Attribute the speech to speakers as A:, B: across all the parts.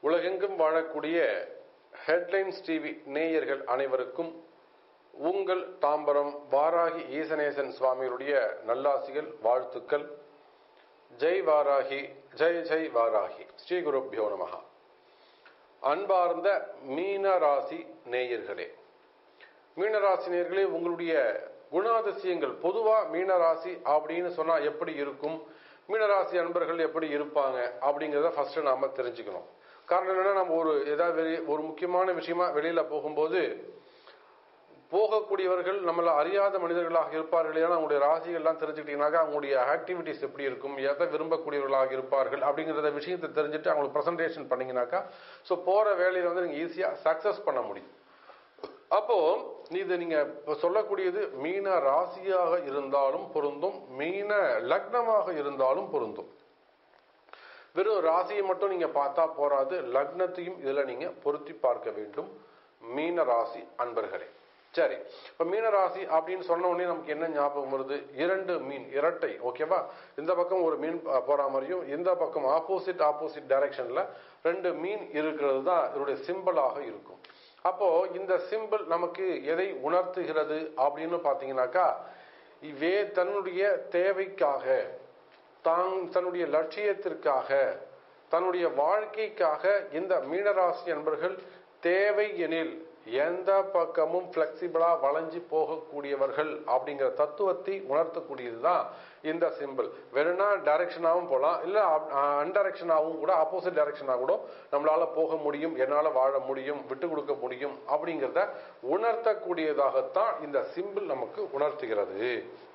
A: உலகெங்கும் வாழக்கூடிய headlines TV நேயர்கள் அனைவருக்கும் உங்கள் தாம்பரம் வாராகி ஈசனேசன் சுவாமிகளுடைய நல்லாசிகள் வாழ்த்துக்கள் ஜெய் வாராகி ஜெய் ஜெய் வாராகி ஸ்ரீ குருப்பியோ நமகா அன்பார்ந்த மீன ராசி நேயர்களே மீனராசி நேயர்களே உங்களுடைய குணாதிசயங்கள் பொதுவா மீனராசி அப்படின்னு சொன்னா எப்படி இருக்கும் மீனராசி அன்பர்கள் எப்படி இருப்பாங்க அப்படிங்கிறத ஃபர்ஸ்ட் நாம தெரிஞ்சுக்கணும் காரணம் என்னன்னா நம்ம ஒரு ஏதாவது வெளி- ஒரு முக்கியமான விஷயமா வெளியில போகும்போது போகக்கூடியவர்கள் நம்மள அறியாத மனிதர்களாக இருப்பார்கள் ஏன்னா அவங்களுடைய ராசிகள்லாம் தெரிஞ்சுக்கிட்டீங்கன்னாக்கா அவங்களுடைய ஆக்டிவிட்டிஸ் எப்படி இருக்கும் எதை விரும்பக்கூடியவர்களாக இருப்பார்கள் அப்படிங்கிறத விஷயத்தை தெரிஞ்சுட்டு அவங்களுக்கு ப்ரெசன்டேஷன் பண்ணீங்கன்னாக்கா ஸோ போற வேலையில வந்து நீங்க ஈஸியா சக்சஸ் பண்ண முடியும் அப்போ இது நீங்க இப்ப சொல்லக்கூடியது மீன ராசியாக இருந்தாலும் பொருந்தும் மீன லக்னமாக இருந்தாலும் பொருந்தும் வெறும் ராசியை மட்டும் நீங்க பார்த்தா போராது லக்னத்தையும் இதுல நீங்க பொருத்தி பார்க்க வேண்டும் மீன ராசி அன்பர்களே சரி இப்ப மீன ராசி அப்படின்னு சொன்ன உடனே நமக்கு என்ன ஞாபகம் வருது இரண்டு மீன் இரட்டை ஓகேவா இந்த பக்கம் ஒரு மீன் ப- போற மாதிரியும் இந்த பக்கம் ஆப்போசிட் ஆப்போசிட் டைரக்ஷன்ல ரெண்டு மீன் இருக்கிறது தான் இதனுடைய சிம்பிளாக இருக்கும் அப்போ இந்த சிம்பிள் நமக்கு எதை உணர்த்துகிறது அப்படின்னு பாத்தீங்கன்னாக்கா இவே தன்னுடைய தேவைக்காக தான் தன்னுடைய லட்சியத்திற்காக தன்னுடைய வாழ்க்கைக்காக இந்த மீனராசி அன்பர்கள் தேவை எனில் எந்த பக்கமும் பிளெக்சிபிளா வளைஞ்சு போகக்கூடியவர்கள் அப்படிங்கிற தத்துவத்தை உணர்த்தக்கூடியதுதான் இந்த சிம்பிள் வேணும்னா டைரக்ஷனாகவும் போகலாம் இல்ல அன்டைரக்ஷனாகவும் கூட ஆப்போசிட் டைரக்ஷனாக கூட நம்மளால போக முடியும் என்னால வாழ முடியும் விட்டு கொடுக்க முடியும் அப்படிங்கிறத உணர்த்தக்கூடியதாகத்தான் இந்த சிம்பிள் நமக்கு உணர்த்துகிறது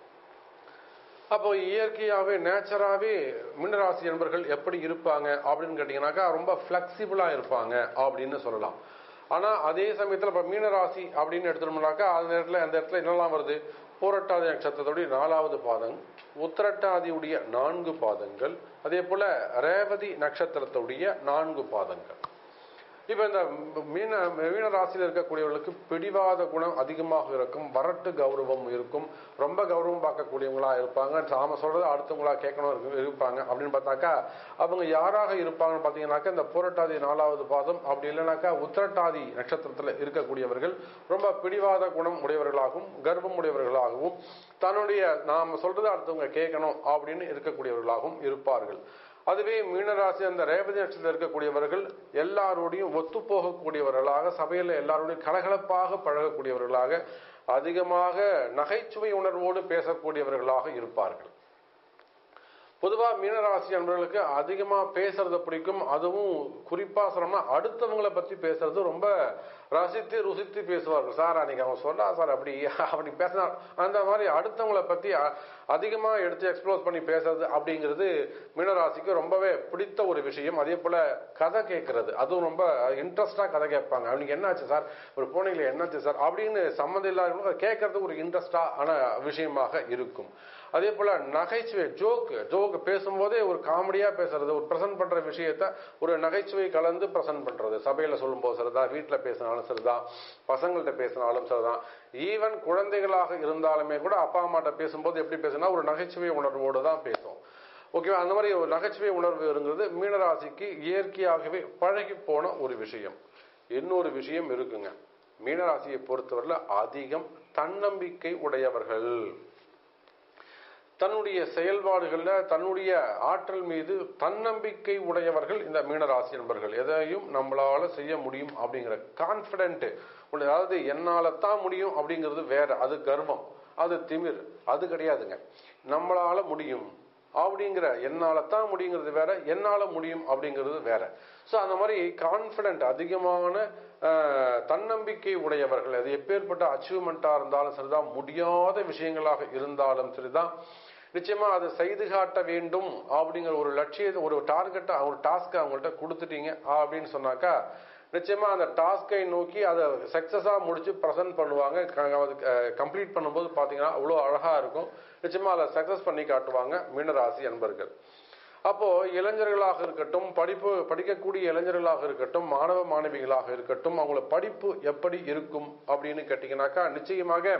A: அப்போ இயற்கையாவே நேச்சராவே மின்னராசி என்பர்கள் எப்படி இருப்பாங்க அப்படின்னு கேட்டீங்கன்னாக்கா ரொம்ப பிளெக்சிபிளா இருப்பாங்க அப்படின்னு சொல்லலாம் ஆனா அதே சமயத்துல இப்ப மீனராசி அப்படின்னு எடுத்துட்டோம்னாக்கா அந்த நேரத்துல அந்த இடத்துல என்னெல்லாம் வருது பூரட்டாதி நட்சத்திரத்துடைய நாலாவது பாதம் உத்திரட்டாதியுடைய நான்கு பாதங்கள் அதே போல ரேவதி நட்சத்திரத்துடைய நான்கு பாதங்கள் இப்ப இந்த மீன மீன ராசியில் இருக்கக்கூடியவர்களுக்கு பிடிவாத குணம் அதிகமாக இருக்கும் வரட்டு கௌரவம் இருக்கும் ரொம்ப கௌரவம் பார்க்கக்கூடியவங்களா இருப்பாங்க நாம சொல்றது அடுத்தவங்களா கேட்கணும் இருக்கு- இருப்பாங்க அப்படின்னு பார்த்தாக்கா அவங்க யாராக இருப்பாங்கன்னு பார்த்தீங்கன்னாக்கா இந்த புரட்டாதி நாலாவது பாதம் அப்படி இல்லைனாக்கா உத்திரட்டாதி நட்சத்திரத்தில் இருக்கக்கூடியவர்கள் ரொம்ப பிடிவாத குணம் உடையவர்களாகவும் கர்வம் உடையவர்களாகவும் தன்னுடைய நாம சொல்றது அடுத்தவங்க கேட்கணும் அப்படின்னு இருக்கக்கூடியவர்களாகவும் இருப்பார்கள் அதுவே மீனராசி அந்த ரேவதி நட்சத்திரத்தில் இருக்கக்கூடியவர்கள் எல்லாரோடையும் ஒத்து போகக்கூடியவர்களாக சபையில் எல்லாரோடையும் கலகலப்பாக பழகக்கூடியவர்களாக அதிகமாக நகைச்சுவை உணர்வோடு பேசக்கூடியவர்களாக இருப்பார்கள் பொதுவா மீனராசி அன்பர்களுக்கு அதிகமா பேசுறது பிடிக்கும் அதுவும் குறிப்பா சொல்லணும்னா அடுத்தவங்களை பத்தி பேசுறது ரொம்ப ரசித்து ருசித்து பேசுவார்கள் சார் அன்னைக்கு அவன் சொன்னா சார் அப்படி அப்படி பேசினா அந்த மாதிரி அடுத்தவங்களை பத்தி அ- அதிகமா எடுத்து எக்ஸ்ப்ளோர் பண்ணி பேசுறது அப்படிங்கிறது மீனராசிக்கு ரொம்பவே பிடித்த ஒரு விஷயம் அதே போல கதை கேட்கறது அதுவும் ரொம்ப இன்ட்ரெஸ்டா கதை கேட்பாங்க அவனுக்கு என்னாச்சு சார் ஒரு போனீங்களே என்னாச்சு சார் அப்படின்னு சம்மந்தம் இல்லாத கேட்கறது ஒரு இன்ட்ரெஸ்டா ஆன விஷயமாக இருக்கும் அதே போல நகைச்சுவை ஜோக் ஜோக் பேசும்போதே ஒரு காமெடியா பேசுறது ஒரு பிரசன்ட் பண்ற விஷயத்த ஒரு நகைச்சுவை கலந்து பிரசன்ட் பண்றது சபையில சொல்லும்போது சரிதான் வீட்டுல பேசினாலும் சரிதான் பசங்கள்ட்ட பேசினாலும் சரிதான் ஈவன் குழந்தைகளாக இருந்தாலுமே கூட அப்பா அம்மாட்ட பேசும்போது எப்படி பேசுனா ஒரு நகைச்சுவை உணர்வோடு தான் பேசும் ஓகேவா அந்த மாதிரி ஒரு நகைச்சுவை உணர்வு இருங்கிறது மீனராசிக்கு இயற்கையாகவே பழகி போன ஒரு விஷயம் இன்னொரு விஷயம் இருக்குங்க மீனராசியை பொறுத்தவரையில அதிகம் தன்னம்பிக்கை உடையவர்கள் தன்னுடைய செயல்பாடுகள்ல தன்னுடைய ஆற்றல் மீது தன்னம்பிக்கை உடையவர்கள் இந்த மீனராசி நண்பர்கள் எதையும் நம்மளால செய்ய முடியும் அப்படிங்கிற கான்பிடென்ட் அதாவது என்னால தான் முடியும் அப்படிங்கிறது வேற அது கர்வம் அது திமிர் அது கிடையாதுங்க நம்மளால முடியும் அப்படிங்கிற என்னால தான் முடியுங்கிறது வேற என்னால முடியும் அப்படிங்கிறது வேற சோ அந்த மாதிரி கான்பிடென்ட் அதிகமான அஹ், தன்னம்பிக்கை உடையவர்கள் அது எப்பேற்பட்ட அச்சீவ்மெண்ட்டா இருந்தாலும் சரிதான் முடியாத விஷயங்களாக இருந்தாலும் சரிதான் நிச்சயமா அதை செய்து காட்ட வேண்டும் அப்படிங்கிற ஒரு லட்சியத்தை ஒரு டார்கெட்டை ஒரு டாஸ்க்கை அவங்கள்ட்ட கொடுத்துட்டீங்க அப்படின்னு சொன்னாக்கா நிச்சயமா அந்த டாஸ்கை நோக்கி அதை சக்சஸா முடிச்சு ப்ரெசென்ட் பண்ணுவாங்க கம்ப்ளீட் பண்ணும்போது பாத்தீங்கன்னா அவ்வளோ அழகா இருக்கும் நிச்சயமா அதை சக்சஸ் பண்ணி காட்டுவாங்க மீனராசி அன்பர்கள் அப்போ இளைஞர்களாக இருக்கட்டும் படிப்பு படிக்கக்கூடிய இளைஞர்களாக இருக்கட்டும் மாணவ மாணவிகளாக இருக்கட்டும் அவங்கள படிப்பு எப்படி இருக்கும் அப்படின்னு கேட்டீங்கன்னாக்கா நிச்சயமாக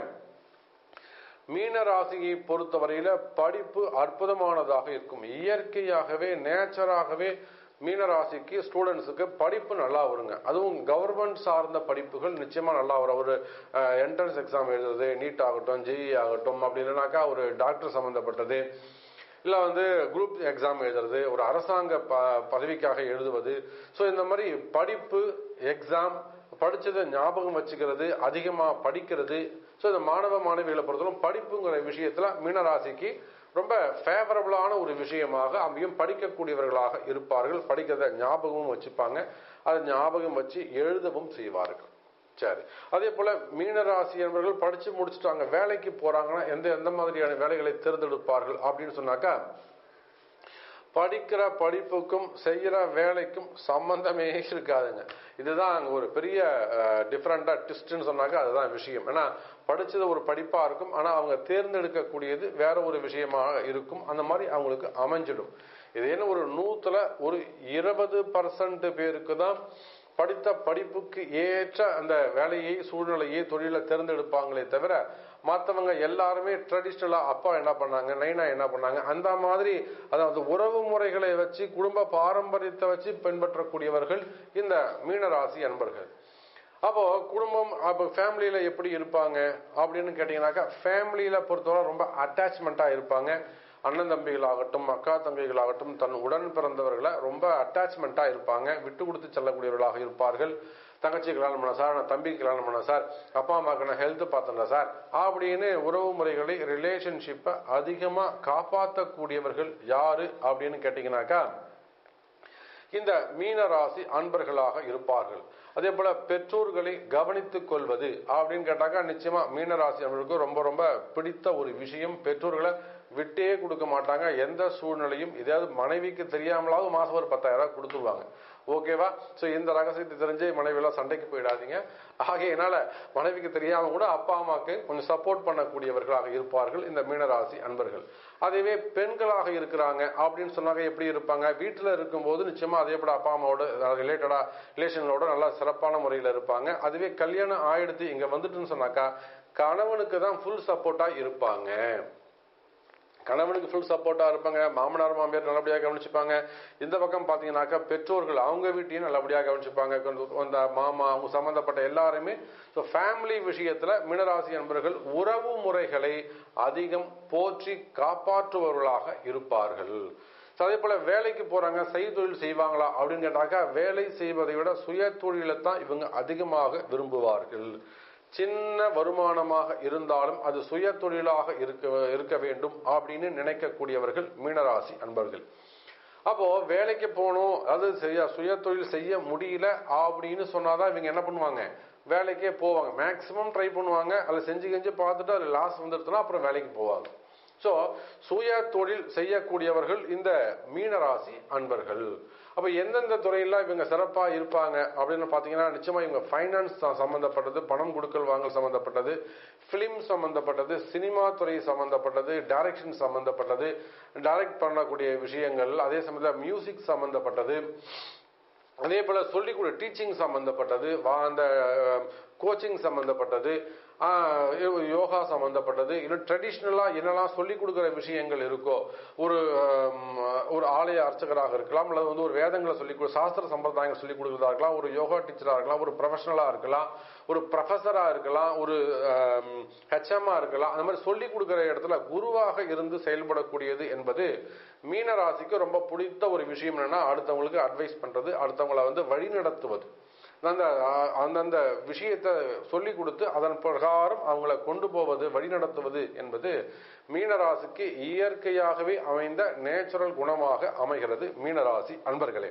A: மீன ராசியை பொறுத்தவரையில படிப்பு அற்புதமானதாக இருக்கும் இயற்கையாகவே நேச்சராகவே மீனராசிக்கு ஸ்டூடெண்ட்ஸுக்கு படிப்பு நல்லா வருங்க அதுவும் கவர்மெண்ட் சார்ந்த படிப்புகள் நிச்சயமா நல்லா வரும் ஒரு என்ட்ரன்ஸ் எக்ஸாம் எழுதுறது நீட் ஆகட்டும் ஜெஇ ஆகட்டும் அப்படின்னாக்கா ஒரு டாக்டர் சம்பந்தப்பட்டது இல்லை வந்து குரூப் எக்ஸாம் எழுதுறது ஒரு அரசாங்க ப பதவிக்காக எழுதுவது ஸோ இந்த மாதிரி படிப்பு எக்ஸாம் படிச்சதை ஞாபகம் வச்சுக்கிறது அதிகமாக படிக்கிறது ஸோ இந்த மாணவ மாணவிகளை பொறுத்தவரை படிப்புங்கிற விஷயத்துல மீனராசிக்கு ரொம்ப ஃபேவரபிளான ஒரு விஷயமாக அமையும் படிக்கக்கூடியவர்களாக இருப்பார்கள் படிக்கிறத ஞாபகமும் வச்சுப்பாங்க அதை ஞாபகம் வச்சு எழுதவும் செய்வார்கள் சரி அதே போல மீனராசி என்பவர்கள் படிச்சு முடிச்சுட்டாங்க வேலைக்கு போறாங்கன்னா எந்த எந்த மாதிரியான வேலைகளை தேர்ந்தெடுப்பார்கள் அப்படின்னு சொன்னாக்கா படிக்கிற படிப்புக்கும் செய்யற வேலைக்கும் சம்பந்தமே இருக்காதுங்க இதுதான் அங்க ஒரு பெரிய டிஃப்ரெண்டா டிஸ்ட்னு சொன்னாக்க அதுதான் விஷயம் ஏன்னா படிச்சது ஒரு படிப்பா இருக்கும் ஆனா அவங்க தேர்ந்தெடுக்கக்கூடியது வேற ஒரு விஷயமாக இருக்கும் அந்த மாதிரி அவங்களுக்கு அமைஞ்சிடும் இது என்ன ஒரு நூத்துல ஒரு இருபது பர்சன்ட் பேருக்கு தான் படித்த படிப்புக்கு ஏற்ற அந்த வேலையை சூழ்நிலையை தொழிலை தேர்ந்தெடுப்பாங்களே தவிர மற்றவங்க எல்லாருமே ட்ரெடிஷ்னலா அப்பா என்ன பண்ணாங்க நைனா என்ன பண்ணாங்க அந்த மாதிரி அதாவது உறவு முறைகளை வச்சு குடும்ப பாரம்பரியத்தை வச்சு பின்பற்றக்கூடியவர்கள் இந்த மீனராசி அன்பர்கள் அப்போ குடும்பம் அப்போ ஃபேமிலியில எப்படி இருப்பாங்க அப்படின்னு கேட்டீங்கன்னாக்கா ஃபேமிலியில பொறுத்தவரை ரொம்ப அட்டாச்மெண்டா இருப்பாங்க அண்ணன் தம்பிகளாகட்டும் அக்கா தம்பிகளாகட்டும் தன் உடன் பிறந்தவர்களை ரொம்ப அட்டாச்மெண்ட்டாக இருப்பாங்க விட்டு கொடுத்து செல்லக்கூடியவர்களாக இருப்பார்கள் தங்கச்சி கல்யாணம் பண்ண சார் நான் தம்பிக்கு கல்யாணம் பண்ண சார் அப்பா அம்மாவுக்கு நான் ஹெல்த் பார்த்தேன் சார் அப்படின்னு உறவு முறைகளை ரிலேஷன்ஷிப்பை அதிகமாக காப்பாற்றக்கூடியவர்கள் யாரு அப்படின்னு கேட்டிங்கனாக்கா இந்த மீனராசி அன்பர்களாக இருப்பார்கள் அதே போல பெற்றோர்களை கவனித்துக் கொள்வது அப்படின்னு கேட்டாக்கா நிச்சயமா மீனராசி அன்பர்களுக்கு ரொம்ப ரொம்ப பிடித்த ஒரு விஷயம் பெற்றோர்களை விட்டே கொடுக்க மாட்டாங்க எந்த சூழ்நிலையும் இதாவது மனைவிக்கு தெரியாமலாவது மாசம் ஒரு பத்தாயிரம் ரூபாய் கொடுத்துருவாங்க ஓகேவா சோ இந்த ரகசியத்தை தெரிஞ்சு மனைவியெல்லாம் சண்டைக்கு போயிடாதீங்க ஆகையினால மனைவிக்கு தெரியாம கூட அப்பா அம்மாக்கு கொஞ்சம் சப்போர்ட் பண்ணக்கூடியவர்களாக இருப்பார்கள் இந்த மீனராசி அன்பர்கள் அதுவே பெண்களாக இருக்கிறாங்க அப்படின்னு சொன்னாங்க எப்படி இருப்பாங்க வீட்டுல இருக்கும்போது நிச்சயமா அதே போல அப்பா அம்மாவோட ரிலேட்டடா ரிலேஷனோட நல்லா சிறப்பான முறையில் இருப்பாங்க அதுவே கல்யாணம் ஆயிடுத்து இங்க வந்துட்டுன்னு சொன்னாக்கா கணவனுக்கு தான் ஃபுல் சப்போர்ட்டா இருப்பாங்க கணவனுக்கு ஃபுல் சப்போர்ட்டா இருப்பாங்க மாமனார் மாமியார் நல்லபடியாக கவனிச்சுப்பாங்க இந்த பக்கம் பாத்தீங்கன்னாக்கா பெற்றோர்கள் அவங்க வீட்டையும் நல்லபடியாக கவனிச்சுப்பாங்க அந்த மாமா அவங்க சம்பந்தப்பட்ட எல்லாருமே ஸோ ஃபேமிலி விஷயத்துல மீனராசி என்பவர்கள் உறவு முறைகளை அதிகம் போற்றி காப்பாற்றுபவர்களாக இருப்பார்கள் அதே போல வேலைக்கு போறாங்க செய்தொழில் செய்வாங்களா அப்படின்னு கேட்டாக்கா வேலை செய்வதை விட சுய தொழிலை தான் இவங்க அதிகமாக விரும்புவார்கள் சின்ன வருமானமாக இருந்தாலும் அது சுய தொழிலாக இருக்க இருக்க வேண்டும் அப்படின்னு நினைக்கக்கூடியவர்கள் மீனராசி அன்பர்கள் அப்போ வேலைக்கு போகணும் அது செய்ய சுய தொழில் செய்ய முடியல அப்படின்னு சொன்னாதான் இவங்க என்ன பண்ணுவாங்க வேலைக்கே போவாங்க மேக்சிமம் ட்ரை பண்ணுவாங்க அதில் செஞ்சு செஞ்சு பார்த்துட்டு அதில் லாஸ் வந்துடுச்சுன்னா அப்புறம் வேலைக்கு போவாங்க ஸோ சுய தொழில் செய்யக்கூடியவர்கள் இந்த மீனராசி அன்பர்கள் அப்ப எந்தெந்த துறையெல்லாம் இவங்க சிறப்பா இருப்பாங்க அப்படின்னு பாத்தீங்கன்னா நிச்சயமா இவங்க ஃபைனான்ஸ் சம்பந்தப்பட்டது பணம் கொடுக்கல் வாங்கல் சம்பந்தப்பட்டது பிலிம் சம்பந்தப்பட்டது சினிமா துறை சம்பந்தப்பட்டது டைரக்ஷன் சம்பந்தப்பட்டது டைரக்ட் பண்ணக்கூடிய விஷயங்கள் அதே சமயத்தில் மியூசிக் சம்பந்தப்பட்டது அதே போல சொல்லிக் கொடு டீச்சிங் சம்பந்தப்பட்டது அந்த கோச்சிங் சம்பந்தப்பட்டது யோகா சம்பந்தப்பட்டது இன்னும் ட்ரெடிஷ்னலா என்னெல்லாம் சொல்லிக் கொடுக்குற விஷயங்கள் இருக்கோ ஒரு ஒரு ஆலய அர்ச்சகராக இருக்கலாம் அல்லது வந்து ஒரு வேதங்களை சொல்லி சாஸ்திர சம்பிரதாயங்கள் சொல்லிக் கொடுக்குறதா இருக்கலாம் ஒரு யோகா டீச்சரா இருக்கலாம் ஒரு ப்ரொஃபஷனலா இருக்கலாம் ஒரு ப்ரொஃபஸரா இருக்கலாம் ஒரு ஹெச்எம்மா இருக்கலாம் அந்த மாதிரி சொல்லிக் கொடுக்குற இடத்துல குருவாக இருந்து செயல்படக்கூடியது என்பது மீனராசிக்கு ரொம்ப பிடித்த ஒரு விஷயம் என்னன்னா அடுத்தவங்களுக்கு அட்வைஸ் பண்றது அடுத்தவங்களை வந்து வழி நடத்துவது அந்த அந்தந்த விஷயத்தை சொல்லி கொடுத்து அதன் பிரகாரம் அவங்கள கொண்டு போவது வழிநடத்துவது என்பது மீனராசிக்கு இயற்கையாகவே அமைந்த நேச்சுரல் குணமாக அமைகிறது மீனராசி அன்பர்களே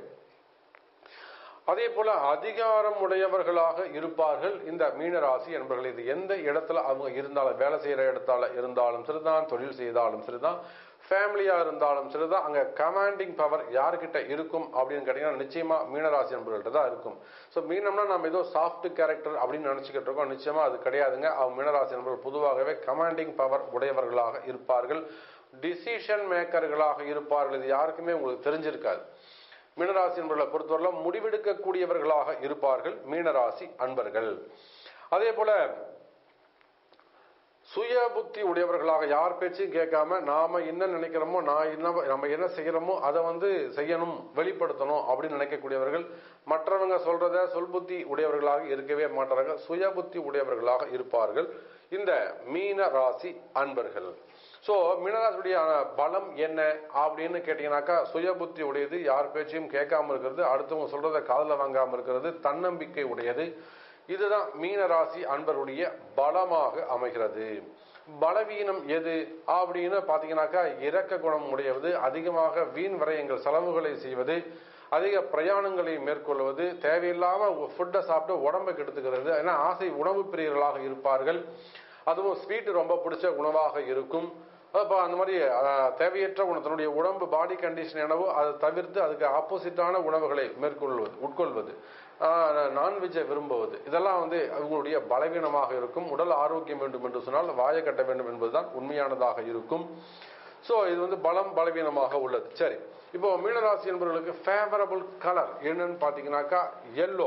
A: அதே போல அதிகாரம் உடையவர்களாக இருப்பார்கள் இந்த மீனராசி என்பர்கள் இது எந்த இடத்துல அவங்க இருந்தாலும் வேலை செய்யற இடத்தால இருந்தாலும் சரிதான் தொழில் செய்தாலும் சரிதான் ஃபேமிலியா இருந்தாலும் சரிதான் அங்க கமாண்டிங் பவர் யாருக்கிட்ட இருக்கும் அப்படின்னு கேட்டீங்கன்னா நிச்சயமா மீனராசி நண்பர்கள்ட்ட தான் இருக்கும் ஸோ மீனம்னா நம்ம ஏதோ சாஃப்ட் கேரக்டர் அப்படின்னு நினைச்சுக்கிட்டு இருக்கோம் நிச்சயமா அது கிடையாதுங்க அவங்க மீனராசி நண்பர்கள் பொதுவாகவே கமாண்டிங் பவர் உடையவர்களாக இருப்பார்கள் டிசிஷன் மேக்கர்களாக இருப்பார்கள் இது யாருக்குமே உங்களுக்கு தெரிஞ்சிருக்காது மீனராசி என்பவர்களை பொறுத்தவரை முடிவெடுக்கக்கூடியவர்களாக இருப்பார்கள் மீனராசி அன்பர்கள் அதே போல சுய புத்தி உடையவர்களாக யார் பேச்சையும் கேட்காம நாம என்ன நினைக்கிறோமோ நான் என்ன நம்ம என்ன செய்யறோமோ அதை வந்து செய்யணும் வெளிப்படுத்தணும் அப்படின்னு நினைக்கக்கூடியவர்கள் மற்றவங்க சொல்றத சொல் புத்தி உடையவர்களாக இருக்கவே மாட்டார்கள் சுய புத்தி உடையவர்களாக இருப்பார்கள் இந்த மீன ராசி அன்பர்கள் ஸோ மீனராசியுடைய பலம் என்ன அப்படின்னு கேட்டீங்கன்னாக்கா சுய புத்தி உடையது யார் பேச்சையும் கேட்காம இருக்கிறது அடுத்தவங்க சொல்றத காதல வாங்காம இருக்கிறது தன்னம்பிக்கை உடையது இதுதான் மீனராசி அன்பருடைய பலமாக அமைகிறது பலவீனம் எது அப்படின்னு பாத்தீங்கன்னாக்கா இரக்க குணம் உடையது அதிகமாக வீண் விரயங்கள் செலவுகளை செய்வது அதிக பிரயாணங்களை மேற்கொள்வது தேவையில்லாம ஃபுட்டை சாப்பிட்டு உடம்பை கெடுத்துக்கிறது ஏன்னா ஆசை உணவு பிரியர்களாக இருப்பார்கள் அதுவும் ஸ்வீட் ரொம்ப பிடிச்ச உணவாக இருக்கும் அப்போ அந்த மாதிரி அஹ், தேவையற்ற உணவு தன்னுடைய உடம்பு பாடி கண்டிஷன் என்னவோ அதை தவிர்த்து அதுக்கு ஆப்போசிட்டான உணவுகளை மேற்கொள்வது உட்கொள்வது நான்வெஜ்ஜை விரும்புவது இதெல்லாம் வந்து அவங்களுடைய பலவீனமாக இருக்கும் உடல் ஆரோக்கியம் வேண்டும் என்று சொன்னால் வாயை கட்ட வேண்டும் என்பதுதான் உண்மையானதாக இருக்கும் ஸோ இது வந்து பலம் பலவீனமாக உள்ளது சரி இப்போ மீனராசி என்பவர்களுக்கு ஃபேவரபிள் கலர் என்னன்னு பார்த்தீங்கன்னாக்கா எல்லோ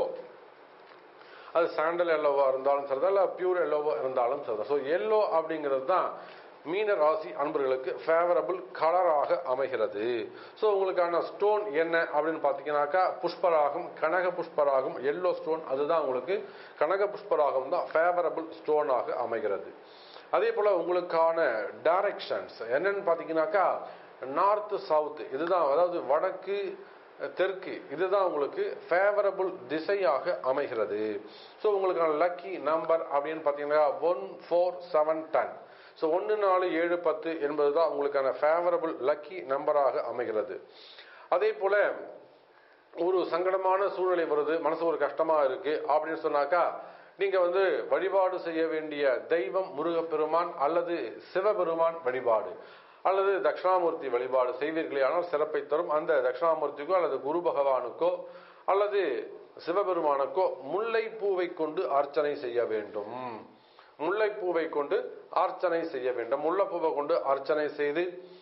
A: அது சாண்டல் எல்லோவா இருந்தாலும் சரிதான் இல்லை பியூர் எல்லோவா இருந்தாலும் சரிதான் ஸோ எல்லோ அப்படிங்கிறது தான் மீன ராசி அன்பர்களுக்கு ஃபேவரபிள் கலராக அமைகிறது ஸோ உங்களுக்கான ஸ்டோன் என்ன அப்படின்னு பார்த்தீங்கன்னாக்கா புஷ்பராகம் கனக புஷ்பராகம் எல்லோ ஸ்டோன் அதுதான் உங்களுக்கு கனக புஷ்பராகம் தான் ஃபேவரபிள் ஸ்டோனாக அமைகிறது அதே போல உங்களுக்கான டைரக்ஷன்ஸ் என்னன்னு பார்த்தீங்கன்னாக்கா நார்த் சவுத் இதுதான் அதாவது வடக்கு தெற்கு இதுதான் உங்களுக்கு ஃபேவரபிள் திசையாக அமைகிறது ஸோ உங்களுக்கான லக்கி நம்பர் அப்படின்னு பார்த்தீங்கன்னா one four seven ten so ஒன்று நாலு ஏழு பத்து என்பது தான் உங்களுக்கான ஃபேவரபிள் லக்கி நம்பராக அமைகிறது அதே போல ஒரு சங்கடமான சூழ்நிலை வருது மனசு ஒரு கஷ்டமா இருக்கு அப்படின்னு சொன்னாக்கா நீங்க வந்து வழிபாடு செய்ய வேண்டிய தெய்வம் முருகப்பெருமான் அல்லது சிவபெருமான் வழிபாடு அல்லது தட்சிணாமூர்த்தி வழிபாடு செய்வீர்களேயானால் சிறப்பை தரும் அந்த தட்சிணாமூர்த்திக்கோ அல்லது குரு பகவானுக்கோ அல்லது சிவபெருமானுக்கோ முல்லைப்பூவை கொண்டு அர்ச்சனை செய்ய வேண்டும் முல்லைப்பூவை கொண்டு அர்ச்சனை செய்ய வேண்டும் முல்லைப்பூவை கொண்டு அர்ச்சனை செய்து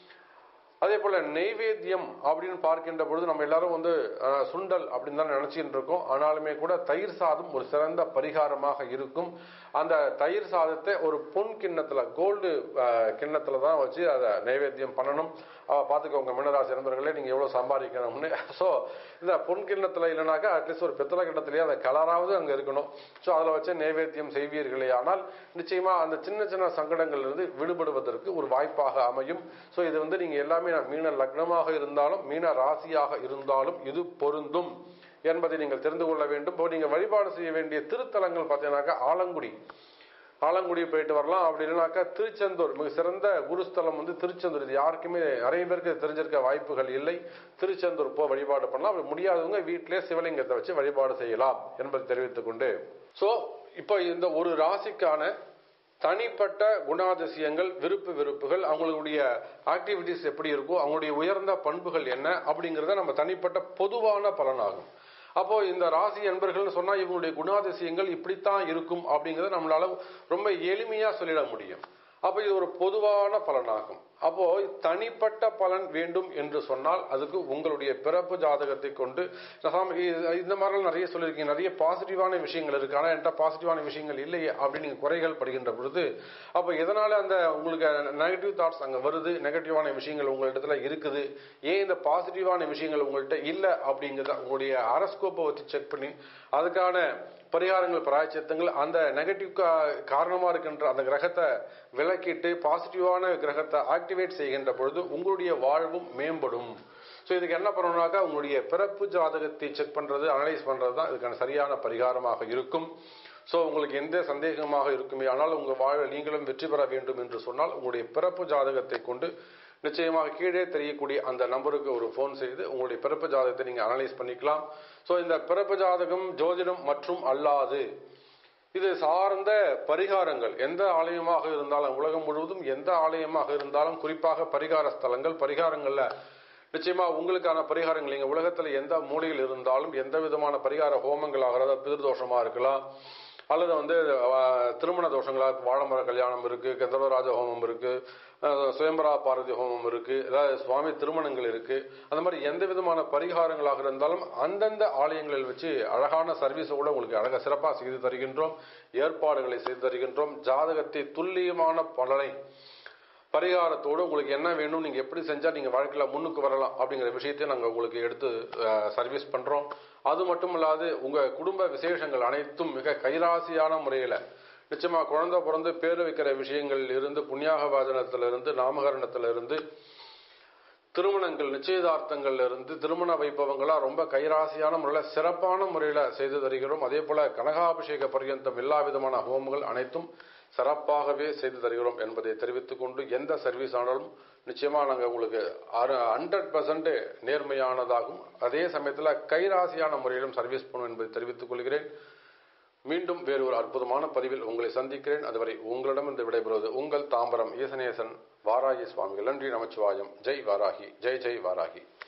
A: அதே போல நெய்வேத்தியம் அப்படின்னு பார்க்கின்ற பொழுது நம்ம எல்லாரும் வந்து அஹ், சுண்டல் அப்படின்னு தான் நினைச்சிட்டு இருக்கோம் ஆனாலுமே கூட தயிர் சாதம் ஒரு சிறந்த பரிகாரமாக இருக்கும் அந்த தயிர் சாதத்தை ஒரு பொன் கிண்ணத்துல கோல்டு கிண்ணத்துல தான் வச்சு அதை நைவேத்தியம் பண்ணணும் அஹ், பார்த்துக்கோங்க மீனராசி நண்பர்களே நீங்க எவ்வளவு சம்பாதிக்கணும்னு ஸோ இந்த பொன் கிண்ணத்துல இல்லைனாக்கா அட்லீஸ்ட் ஒரு பித்தளை கிண்ணத்திலேயே அந்த கலராவது அங்க இருக்கணும் ஸோ அதில் வச்சு நைவேத்தியம் செய்வீர்களே ஆனால் நிச்சயமா அந்த சின்ன சின்ன சங்கடங்கள்ல இருந்து விடுபடுவதற்கு ஒரு வாய்ப்பாக அமையும் ஸோ இது வந்து நீங்க எல்லாமே மீன லக்னமாக இருந்தாலும் மீன ராசியாக இருந்தாலும் இது பொருந்தும் என்பதை நீங்கள் தெரிந்து கொள்ள வேண்டும் இப்போ நீங்க வழிபாடு செய்ய வேண்டிய திருத்தலங்கள் பார்த்தீங்கன்னாக்கா ஆலங்குடி ஆலங்குடி போயிட்டு வரலாம் அப்படி இல்லைனாக்கா திருச்செந்தூர் மிக சிறந்த குருஸ்தலம் வந்து திருச்செந்தூர் இது யாருக்குமே நிறைய பேருக்கு இது தெரிஞ்சிருக்க வாய்ப்புகள் இல்லை திருச்செந்தூர் போ வழிபாடு பண்ணலாம் அப்படி முடியாதவங்க வீட்டிலே சிவலிங்கத்தை வச்சு வழிபாடு செய்யலாம் என்பதை தெரிவித்துக் கொண்டு ஸோ இப்போ இந்த ஒரு ராசிக்கான தனிப்பட்ட குணாதிசயங்கள் விருப்பு வெறுப்புகள் அவங்களுடைய ஆக்டிவிட்டிஸ் எப்படி இருக்கோ அவங்களுடைய உயர்ந்த பண்புகள் என்ன அப்படிங்கிறத நம்ம தனிப்பட்ட பொதுவான பலனாகும் அப்போ இந்த ராசி என்பர்கள்னு சொன்னா இவங்களுடைய குணாதிசயங்கள் இப்படித்தான் இருக்கும் அப்படிங்கறத நம்மளால ரொம்ப எளிமையா சொல்லிட முடியும் அப்போ இது ஒரு பொதுவான பலனாகும் அப்போ தனிப்பட்ட பலன் வேண்டும் என்று சொன்னால் அதுக்கு உங்களுடைய பிறப்பு ஜாதகத்தை கொண்டு சாமி, இது- இந்த மாதிரிலாம் நிறைய சொல்லியிருக்கீங்க நிறைய பாசிட்டிவான விஷயங்கள் இருக்கு ஆனா என்கிட்ட பாசிட்டிவான விஷயங்கள் இல்லையே அப்படின்னு நீங்க குறைகள் படுகின்ற பொழுது அப்போ எதனால அந்த உங்களுக்கு நெகட்டிவ் தாட்ஸ் அங்க வருது நெகட்டிவான விஷயங்கள் உங்களிடத்துல இருக்குது ஏன் இந்த பாசிட்டிவான விஷயங்கள் உங்கள்கிட்ட இல்லை அப்படிங்கிறத உங்களுடைய அரஸ்கோப்பை வச்சு செக் பண்ணி அதுக்கான பரிகாரங்கள் பிராயச்சித்தங்கள் அந்த நெகட்டிவ் காரணமா இருக்கின்ற அந்த கிரகத்தை விலக்கிட்டு பாசிட்டிவான கிரகத்தை ஆக்டிவேட் செய்கின்ற பொழுது உங்களுடைய வாழ்வும் மேம்படும் ஸோ இதுக்கு என்ன பண்ணணும்னாக்கா உங்களுடைய பிறப்பு ஜாதகத்தை செக் பண்றது அனலைஸ் பண்றது தான் இதுக்கான சரியான பரிகாரமாக இருக்கும் ஸோ உங்களுக்கு எந்த சந்தேகமாக இருக்குமே ஆனால் உங்கள் வாழ்வில் நீங்களும் வெற்றி பெற வேண்டும் என்று சொன்னால் உங்களுடைய பிறப்பு ஜாதகத்தை கொண்டு நிச்சயமாக கீழே தெரியக்கூடிய அந்த நம்பருக்கு ஒரு ஃபோன் செய்து உங்களுடைய பிறப்பு ஜாதகத்தை நீங்கள் அனலைஸ் பண்ணிக்கலாம் ஸோ இந்த பிறப்பு ஜாதகம் ஜோதிடம் மற்றும் அல்லாது இது சார்ந்த பரிகாரங்கள் எந்த ஆலயமாக இருந்தாலும் உலகம் முழுவதும் எந்த ஆலயமாக இருந்தாலும் குறிப்பாக பரிகார ஸ்தலங்கள் பரிகாரங்கள்ல நிச்சயமா உங்களுக்கான பரிகாரங்கள் நீங்க உலகத்துல எந்த மூலையில் இருந்தாலும் எந்த விதமான பரிகார ஹோமங்கள் ஆகிறதா பிதிர்தோஷமா இருக்கலாம் அல்லது வந்து அஹ், திருமண தோஷங்களா வாழமர கல்யாணம் இருக்கு கந்தர்வராஜ ஹோமம் இருக்கு அஹ், சுயம்பரா பார்வதி ஹோமம் இருக்கு அதாவது சுவாமி திருமணங்கள் இருக்கு அந்த மாதிரி எந்த விதமான பரிகாரங்களாக இருந்தாலும் அந்தந்த ஆலயங்களில் வச்சு அழகான சர்வீஸோட உங்களுக்கு அழகா சிறப்பாக செய்து தருகின்றோம் ஏற்பாடுகளை செய்து தருகின்றோம் ஜாதகத்தை துல்லியமான பலனை பரிகாரத்தோடு உங்களுக்கு என்ன வேணும் நீங்க எப்படி செஞ்சா நீங்க வாழ்க்கையில முன்னுக்கு வரலாம் அப்படிங்கிற விஷயத்தை நாங்க உங்களுக்கு எடுத்து சர்வீஸ் பண்றோம் அது மட்டும் இல்லாது உங்க குடும்ப விசேஷங்கள் அனைத்தும் மிக கைராசியான முறையில நிச்சயமா குழந்தை பிறந்து பேர் வைக்கிற விஷயங்கள் இருந்து புண்ணியாக வாதனத்துல இருந்து நாமகரணத்துல இருந்து திருமணங்கள் நிச்சயதார்த்தங்கள்ல இருந்து திருமண வைபவங்களா ரொம்ப கைராசியான முறையில் சிறப்பான முறையில செய்து தருகிறோம் அதே போல கனகாபிஷேக பர்யந்தம் எல்லா விதமான ஹோமங்கள் அனைத்தும் சிறப்பாகவே செய்து தருகிறோம் என்பதை தெரிவித்துக் கொண்டு எந்த சர்வீஸ் ஆனாலும் நிச்சயமா நாங்கள் உங்களுக்கு ஹண்ட்ரட் பர்சன்ட் நேர்மையானதாகும் அதே சமயத்தில் கைராசியான முறையிலும் சர்வீஸ் பண்ணும் என்பதை தெரிவித்துக் கொள்கிறேன் மீண்டும் வேறு ஒரு அற்புதமான பதிவில் உங்களை சந்திக்கிறேன் அதுவரை உங்களிடம் இருந்து விடைபெறுவது உங்கள் தாம்பரம் ஈசனேசன் வாராகி சுவாமிகள் நன்றி நமச்சிவாயம் ஜெய் வாராகி ஜெய் ஜெய் வாராகி